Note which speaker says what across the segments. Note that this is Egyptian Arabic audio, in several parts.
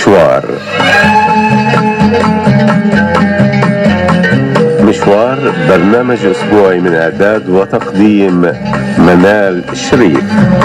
Speaker 1: مشوار مشوار برنامج أسبوعي من إعداد وتقديم منال شريف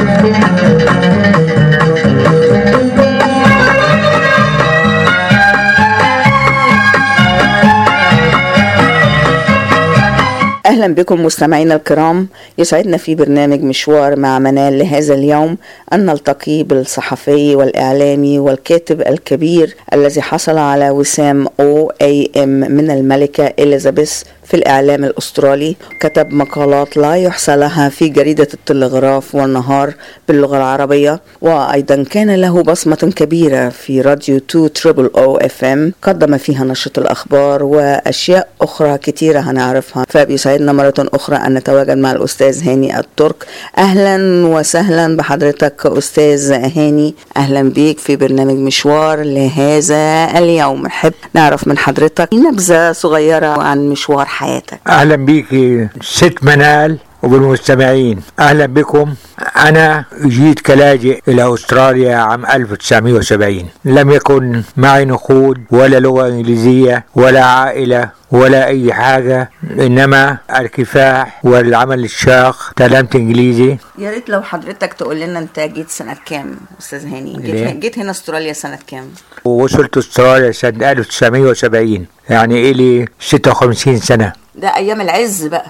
Speaker 2: أهلا بكم مستمعينا الكرام يسعدنا في برنامج مشوار مع منال لهذا اليوم أن نلتقي بالصحفي والإعلامي والكاتب الكبير الذي حصل على وسام أو أي إم من الملكة إليزابيث في الإعلام الأسترالي كتب مقالات لا يحصى لها في جريدة التلغراف والنهار باللغة العربية وأيضا كان له بصمة كبيرة في راديو 2 تريبل أو اف ام قدم فيها نشرة الأخبار وأشياء أخرى كتيرة هنعرفها فبيسعدنا مرة أخرى أن نتواجد مع الأستاذ هاني الترك أهلا وسهلا بحضرتك أستاذ هاني أهلا بيك في برنامج مشوار لهذا اليوم نحب نعرف من حضرتك نبذة صغيرة عن مشوار حياتك
Speaker 3: اهلا بيكي ست منال وبالمستمعين اهلا بكم انا جيت كلاجئ الى استراليا عام 1970 لم يكن معي نقود ولا لغه انجليزيه ولا عائله ولا اي حاجه انما الكفاح والعمل الشاق تعلمت انجليزي
Speaker 2: يا ريت لو حضرتك تقول لنا انت جيت سنة كام استاذ هاني
Speaker 3: ليه؟
Speaker 2: جيت, جيت هنا استراليا سنة كام
Speaker 3: ووصلت استراليا سنه 1970 يعني الي 56 سنه
Speaker 2: ده ايام العز بقى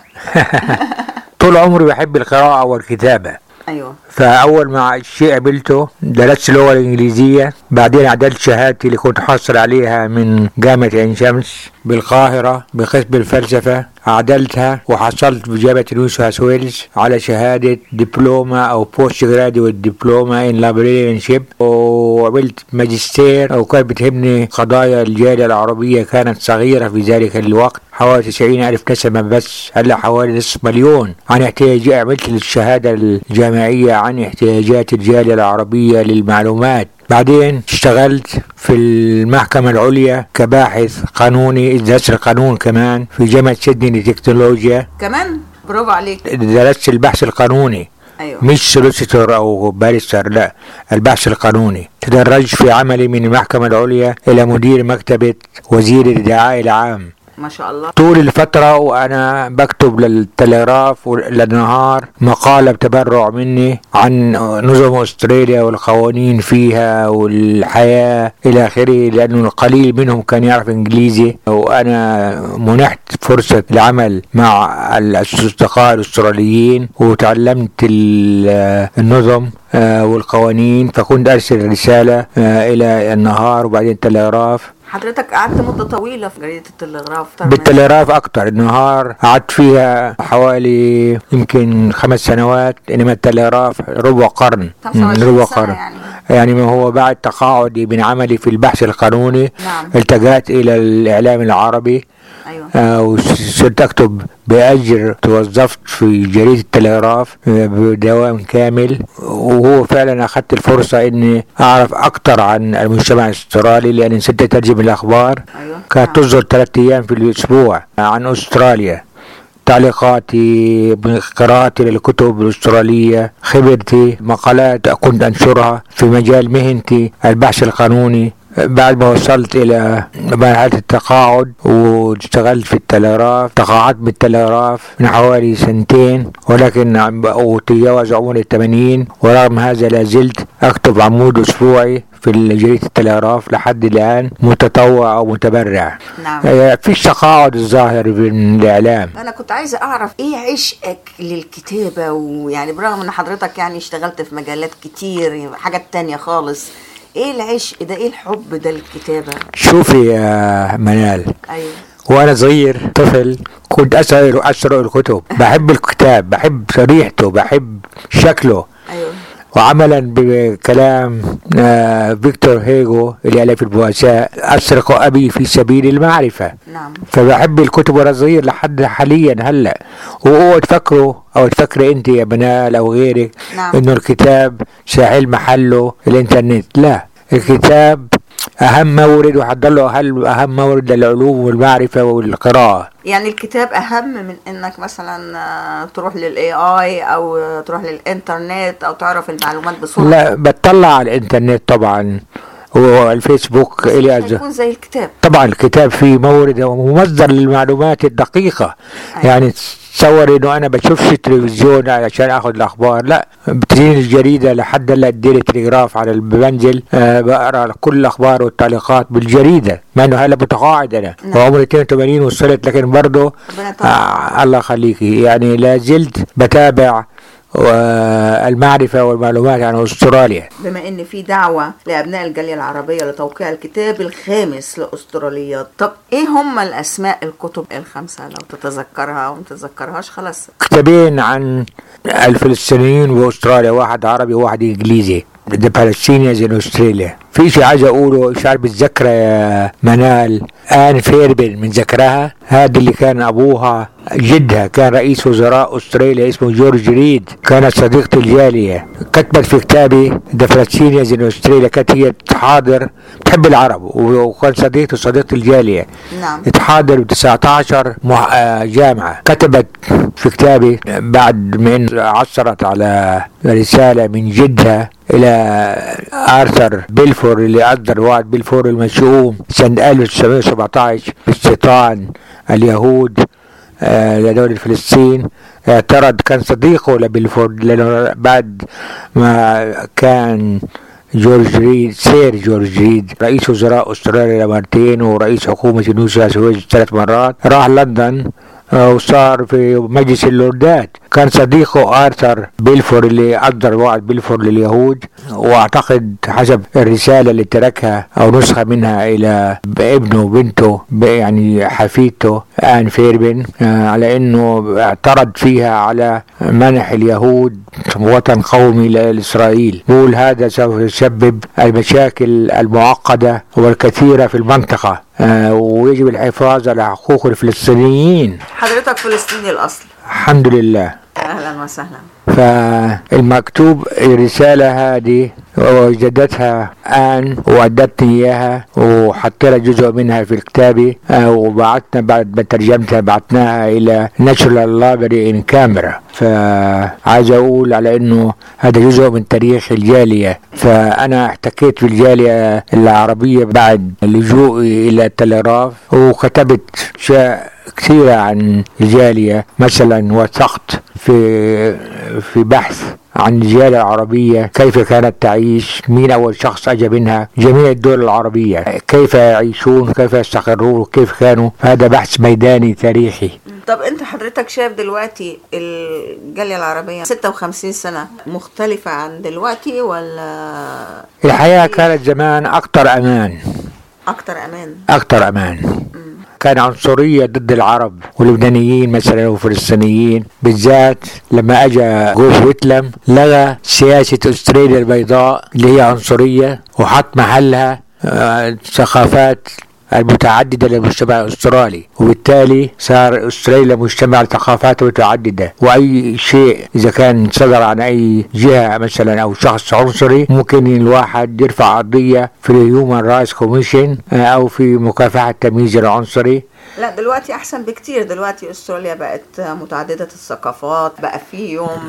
Speaker 3: طول عمري بحب القراءه والكتابه
Speaker 2: ايوه
Speaker 3: فاول ما شيء قابلته درست اللغه الانجليزيه بعدين عدلت شهادتي اللي كنت حاصل عليها من جامعه عين شمس بالقاهره بقسم الفلسفه عدلتها وحصلت بجامعه نيو ساوث ويلز على شهاده دبلومه او بوست جراديويت دبلومه ان لابرينشيب وعملت ماجستير او كانت بتهمني قضايا الجاليه العربيه كانت صغيره في ذلك الوقت حوالي 90 ألف نسمة بس هلا حوالي نصف مليون عن احتياج عملت الشهادة الجامعية عن احتياجات الجالية العربية للمعلومات بعدين اشتغلت في المحكمة العليا كباحث قانوني درست القانون كمان في جامعة سيدني للتكنولوجيا
Speaker 2: كمان برافو عليك
Speaker 3: درست البحث القانوني
Speaker 2: ايوه
Speaker 3: مش سوليسيتور او باريستر لا البحث القانوني تدرجت في عملي من المحكمة العليا الى مدير مكتبة وزير الدعاء العام
Speaker 2: ما شاء الله
Speaker 3: طول الفترة وأنا بكتب للتلغراف للنهار مقالة بتبرع مني عن نظم أستراليا والقوانين فيها والحياة إلى آخره لأنه القليل منهم كان يعرف إنجليزي وأنا منحت فرصة العمل مع الأصدقاء الأستراليين وتعلمت ال- النظم آه، والقوانين فكنت أرسل رسالة آه، إلى النهار وبعدين التلغراف
Speaker 2: حضرتك قعدت مدة طويلة في جريدة التلغراف طبعاً.
Speaker 3: بالتلغراف اكتر النهار قعدت فيها حوالي يمكن خمس سنوات انما التلغراف ربع قرن
Speaker 2: 25
Speaker 3: ربع
Speaker 2: سنة
Speaker 3: قرن
Speaker 2: يعني.
Speaker 3: يعني ما هو بعد تقاعدي من عملي في البحث القانوني
Speaker 2: نعم.
Speaker 3: التجأت الى الاعلام العربي
Speaker 2: ايوه
Speaker 3: آه، وصرت اكتب باجر توظفت في جريده التلغراف آه، بدوام كامل وهو فعلا اخذت الفرصه اني اعرف اكثر عن المجتمع الاسترالي لاني صرت اترجم الاخبار
Speaker 2: ايوه
Speaker 3: كانت
Speaker 2: نعم.
Speaker 3: تصدر ثلاث ايام في الاسبوع عن استراليا تعليقاتي قراءتي للكتب الأسترالية خبرتي مقالات كنت أنشرها في مجال مهنتي البحث القانوني بعد ما وصلت إلى مرحلة التقاعد واشتغلت في التلغراف تقاعدت بالتلغراف من حوالي سنتين ولكن عم- وتجاوز عمر الثمانين ورغم هذا لا زلت أكتب عمود أسبوعي في جريدة التلغراف لحد الآن متطوع أو متبرع
Speaker 2: نعم
Speaker 3: آه، في تقاعد الظاهر بين الإعلام
Speaker 2: انا كنت عايزه اعرف ايه عشقك للكتابه ويعني برغم ان حضرتك يعني اشتغلت في مجالات كتير حاجات تانية خالص ايه العشق ده ايه الحب ده للكتابه
Speaker 3: شوفي يا منال
Speaker 2: ايوه
Speaker 3: وانا صغير طفل كنت اسرق اسرق الكتب بحب الكتاب بحب ريحته بحب شكله
Speaker 2: ايوه
Speaker 3: وعملا بكلام آه، فيكتور هيجو اللي ألف البؤساء أسرق أبي في سبيل المعرفة
Speaker 2: نعم
Speaker 3: فبحب الكتب وانا صغير لحد حاليا هلا واوعوا تفكروا او تفكري انت يا بنال او غيرك
Speaker 2: نعم.
Speaker 3: انه الكتاب ساحل محله الانترنت لا الكتاب اهم مورد وحضر له أهل- اهم مورد للعلوم والمعرفه والقراءه
Speaker 2: يعني الكتاب اهم من انك مثلا آه، تروح للاي اي او آه، تروح للانترنت او تعرف المعلومات بسرعه
Speaker 3: لا بتطلع على الانترنت طبعا والفيسبوك الى أز-
Speaker 2: هيكون زي الكتاب
Speaker 3: طبعا الكتاب فيه مورد ومصدر للمعلومات الدقيقة
Speaker 2: أيوة.
Speaker 3: يعني تصور انه انا بشوفش تلفزيون علشان اخذ الاخبار لا بتجيني الجريدة لحد هلا اديني تلغراف على المنزل آه بقرا كل الاخبار والتعليقات بالجريدة مع انه هلا متقاعد انا
Speaker 2: نعم.
Speaker 3: وعمري 82 وصلت لكن برضه
Speaker 2: ربنا يطول.
Speaker 3: آه الله يخليكي يعني لا زلت بتابع آه، المعرفة والمعلومات عن استراليا
Speaker 2: بما ان في دعوة لابناء الجالية العربية لتوقيع الكتاب الخامس لاستراليات طب ايه هم الاسماء الكتب الخمسة لو تتذكرها او ما تتذكرهاش خلاص
Speaker 3: كتابين عن الفلسطينيين واستراليا واحد عربي وواحد انجليزي The Palestinians in Australia في شيء عايز اقوله مش عارف بتذكر يا منال ان فيربن من ذكرها هذا اللي كان ابوها جدها كان رئيس وزراء استراليا اسمه جورج ريد كانت صديقة الجالية كتبت في كتابي The Palestinians in Australia كانت هي تحاضر بتحب العرب وكان صديقته صديقة الجالية
Speaker 2: نعم
Speaker 3: اتحاضر ب 19 مح... آه، جامعة كتبت في كتابي بعد من عثرت على رسالة من جدها إلى آرثر بيلفور اللي أصدر وعد بيلفور المشؤوم سنة 1917 باستيطان اليهود آه، لدولة فلسطين اعترض كان صديقه لبيلفور لأنه بعد ما كان جورج ريد سير جورج ريد رئيس وزراء استراليا مرتين ورئيس حكومة نيو ساوث ويلز ثلاث مرات راح لندن آه، وصار في مجلس اللوردات كان صديقه آرثر بيلفور اللي أصدر وعد بيلفور لليهود وأعتقد حسب الرسالة اللي تركها أو نسخة منها إلى ابنه وبنته ب- يعني حفيدته آن فيربن آه، على أنه اعترض فيها على منح اليهود وطن قومي لإسرائيل بقول هذا سوف يسبب المشاكل المعقدة والكثيرة في المنطقة آه، ويجب الحفاظ على حقوق الفلسطينيين
Speaker 2: حضرتك فلسطيني الاصل
Speaker 3: الحمد لله
Speaker 2: اهلا وسهلا
Speaker 3: فالمكتوب الرسالة هذه وجدتها آن وأدتني إياها وحطيت لها جزء منها في كتابي آه، وبعتنا بعد ما ترجمتها بعتناها إلى ناشونال لابري إن كاميرا فعايز أقول على إنه هذا جزء من تاريخ الجالية فأنا احتكيت بالجالية العربية بعد لجوئي إلى التلغراف وكتبت أشياء كثيرة عن الجالية مثلا وثقت في في بحث عن الجالية العربية كيف كانت تعيش مين أول شخص أجى منها جميع الدول العربية كيف يعيشون كيف يستقرون كيف كانوا هذا بحث ميداني تاريخي
Speaker 2: طب انت حضرتك شايف دلوقتي الجالية العربية 56 سنة مختلفة عن دلوقتي ولا
Speaker 3: الحياة كانت زمان أكثر أمان
Speaker 2: اكتر امان
Speaker 3: أكثر أمان كان عنصرية ضد العرب واللبنانيين مثلا والفلسطينيين بالذات لما اجى جوف ويتلم لغى سياسة استراليا البيضاء اللي هي عنصرية وحط محلها آه، ثقافات المتعددة للمجتمع الأسترالي وبالتالي صار أستراليا مجتمع ثقافات متعددة وأي شيء إذا كان صدر عن أي جهة مثلا أو شخص عنصري ممكن الواحد يرفع قضية في الهيومن رايتس كوميشن أو في مكافحة التمييز العنصري
Speaker 2: لا دلوقتي احسن بكتير دلوقتي استراليا بقت متعددة الثقافات بقى في يوم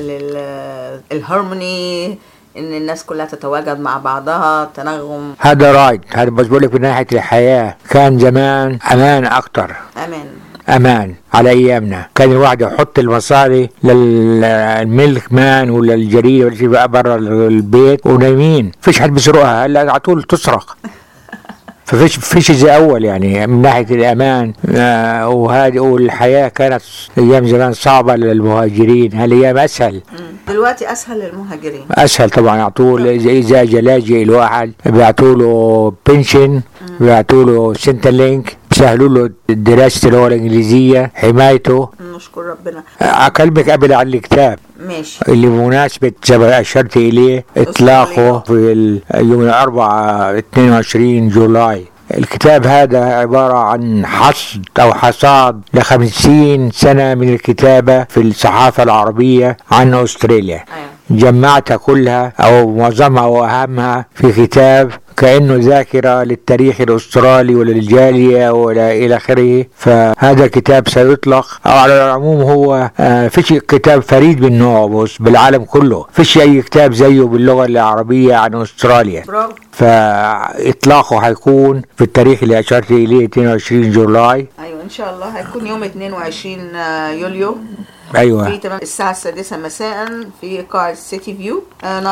Speaker 2: للهارموني ان الناس كلها تتواجد مع بعضها تنغم
Speaker 3: هذا رايت هذا بس بقول لك من ناحية الحياة كان زمان أمان أكتر
Speaker 2: امان
Speaker 3: امان على ايامنا كان الواحد يحط المصاري للميلك مان ولا الجريده ولا شيء بقى برا البيت ونايمين فيش حد بيسرقها هلا على طول تسرق ففيش فيش زي اول يعني من ناحيه الامان آه وهذه والحياه كانت ايام زمان صعبه للمهاجرين هالايام اسهل
Speaker 2: دلوقتي اسهل للمهاجرين
Speaker 3: اسهل طبعا يعطوه اذا اذا اجى لاجئ الواحد بيعطوا له بنشن بيعطوا له سنترلينك بيسهلوا له دراسه اللغه الانجليزيه حمايته
Speaker 2: نشكر ربنا
Speaker 3: اكلمك قبل عن الكتاب
Speaker 2: ماشي
Speaker 3: اللي بمناسبة زي ما أشرت إليه إطلاقه في ال- يوم الأربعاء 22 جولاي الكتاب هذا عبارة عن حصد أو حصاد لخمسين سنة من الكتابة في الصحافة العربية عن أستراليا
Speaker 2: ايوه
Speaker 3: جمعتها كلها أو معظمها وأهمها في كتاب كأنه ذاكرة للتاريخ الأسترالي وللجالية وإلى إلى آخره فهذا الكتاب سيطلق أو على العموم هو آه، فيش كتاب فريد من نوعه بص بالعالم كله فيش أي كتاب زيه باللغة العربية عن أستراليا
Speaker 2: برافو
Speaker 3: فإطلاقه هيكون في التاريخ اللي أشرت إليه 22 جولاي
Speaker 2: ايوه ان شاء الله هيكون يوم 22 يوليو
Speaker 3: أيوه
Speaker 2: في تمام الساعة السادسة مساء في قاعة سيتي فيو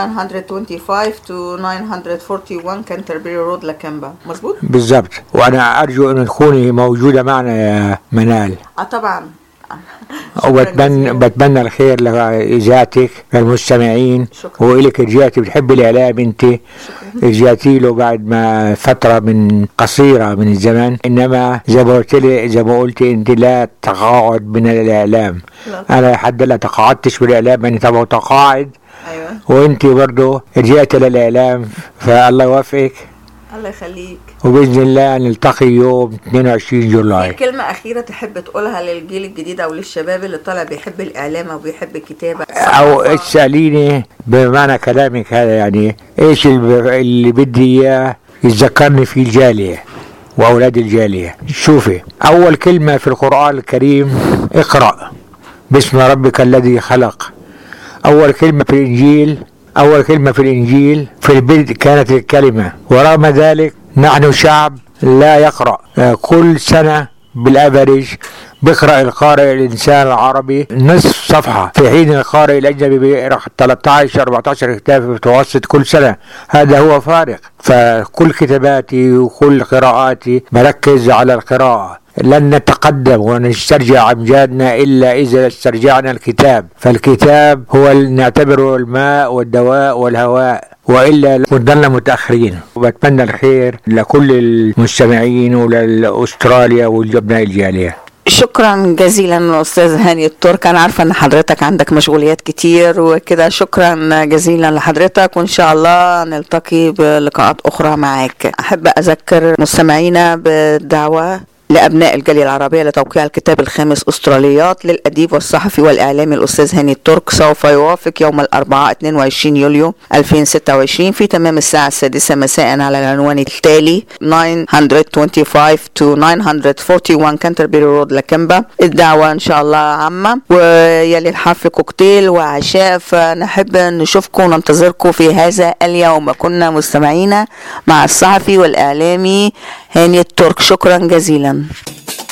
Speaker 2: 925 to 941 كانتربري رود لاكامبا مظبوط؟
Speaker 3: بالظبط وأنا أرجو أن تكوني موجودة معنا يا منال
Speaker 2: اه طبعا شكراً
Speaker 3: وبتمنى
Speaker 2: جزيلاً.
Speaker 3: بتمنى الخير لذاتك للمستمعين
Speaker 2: شكراً.
Speaker 3: وإلك رجعتي بتحب الإعلام أنت رجعتي له بعد ما فترة من قصيرة من الزمن إنما زي ما قلت لي زي ما قلت أنت لا تقاعد من الإعلام
Speaker 2: لا.
Speaker 3: أنا لحد لا تقاعدتش من الإعلام أنا طبعا متقاعد
Speaker 2: ايوه
Speaker 3: وأنت برضه رجعت للإعلام فالله يوفقك
Speaker 2: الله يخليك
Speaker 3: وبإذن الله نلتقي يوم 22
Speaker 2: في
Speaker 3: جولاي
Speaker 2: كلمة أخيرة تحب تقولها للجيل الجديد أو للشباب اللي طالع بيحب الإعلام أو بيحب الكتابة
Speaker 3: او اساليني بمعنى كلامك هذا يعني ايش الب- اللي بدي اياه يتذكرني في الجاليه واولاد الجاليه شوفي اول كلمه في القران الكريم اقرا باسم ربك الذي خلق اول كلمه في الانجيل اول كلمه في الانجيل في البدء كانت الكلمه ورغم ذلك نحن شعب لا يقرا آه، كل سنه بالافريج بيقرا القارئ الانسان العربي نصف صفحه في حين القارئ الاجنبي بيقرا 13 14 كتاب في المتوسط كل سنه هذا هو فارق فكل كتاباتي وكل قراءاتي بركز على القراءه لن نتقدم ونسترجع امجادنا الا اذا استرجعنا الكتاب فالكتاب هو اللي نعتبره الماء والدواء والهواء والا كنا متاخرين وبتمنى الخير لكل المستمعين وللاستراليا والابناء الجاليه
Speaker 2: شكرا جزيلا استاذ هاني الترك انا عارفه ان حضرتك عندك مشغوليات كتير وكده شكرا جزيلا لحضرتك وان شاء الله نلتقي بلقاءات اخرى معاك احب اذكر مستمعينا بالدعوه لأبناء الجالية العربية لتوقيع الكتاب الخامس أستراليات للأديب والصحفي والإعلامي الأستاذ هاني الترك سوف يوافق يوم الأربعاء 22 يوليو 2026 في تمام الساعة السادسة مساء على العنوان التالي 925 to 941 كانتربري رود لاكمبا الدعوة إن شاء الله عامة ويلي الحفل كوكتيل وعشاء فنحب نشوفكم وننتظركم في هذا اليوم كنا مستمعين مع الصحفي والإعلامي هاني الترك شكرا جزيلا